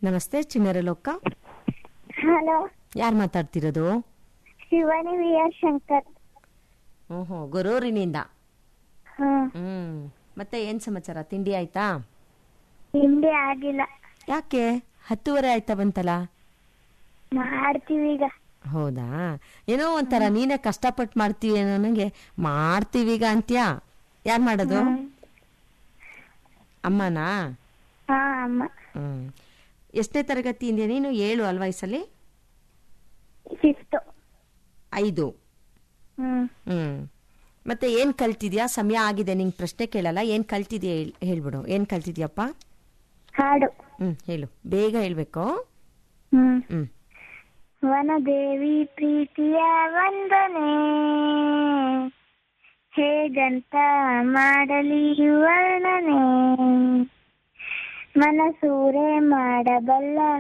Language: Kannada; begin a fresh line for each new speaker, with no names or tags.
ನಮಸ್ತೆ ಚಿಣ್ಣರ ಲೋಕ
ಹಲೋ
ಯಾರು ಮಾತಾಡ್ತಿರೋದು
ಶಿವಾನಿ ವಿ ಆರ್ ಶಂಕರ್
ಓಹೋ ಗೊರೂರಿನಿಂದ
ಹಾ
ಹ್ಮ್ ಮತ್ತೆ ಏನ್ ಸಮಾಚಾರ ತಿಂಡಿ ಆಯ್ತಾ
ಹಿಂದೆ ಆಗಿಲ್ಲ
ಯಾಕೆ ಹತ್ತುವರೆ ಆಯ್ತಾ ಬಂತಲ್ಲ
ಮಾಡ್ತೀವಿ ಈಗ
ಹೌದಾ ಏನೋ ಒಂಥರ ನೀನೇ ಕಷ್ಟಪಟ್ಟು ಮಾಡ್ತೀವಿ ಅನ್ನೋ ನನಗೆ ಮಾಡ್ತೀವಿ ಈಗ ಅಂತ್ಯಾ ಯಾರು ಮಾಡೋದು ಅಮ್ಮನಾ
ಹಾ ಅಮ್ಮ
ಹ್ಮ್ ಎಷ್ಟನೇ ತರಗತಿ ಇಂದ ನೀನು ಏಳು ಅಲ್ವಾ ಈ ಸಲಿ
ಫಿಫ್ತ್
ಐದು
ಹ್ಮ್
ಹ್ಮ್ ಮತ್ತೆ ಏನ್ ಕಲ್ತಿದ್ಯಾ ಸಮಯ ಆಗಿದೆ ನಿಂಗೆ ಪ್ರಶ್ನೆ ಕೇಳಲ್ಲ ಏನ್ ಕಲ್ತಿದ್ಯಾ ಹೇಳ್- ಹೇಳ್ಬಿಡು ಏನ್ ಕಲ್ತಿದ್ಯಪ್ಪ
ಹಾಡು
ಹ್ಮ್ ಹೇಳು ಬೇಗ ಹೇಳ್ಬೇಕು
ಹ್ಮ್
ಹ್ಮ್
ವನದೇವಿ ಪ್ರೀತಿಯ ವಂದನೆ ಹೇಗಂತ ಮಾಡಲಿ ವರ್ಣನೆ ಮನಸೂರೆ ಮಾಡಬಲ್ಲ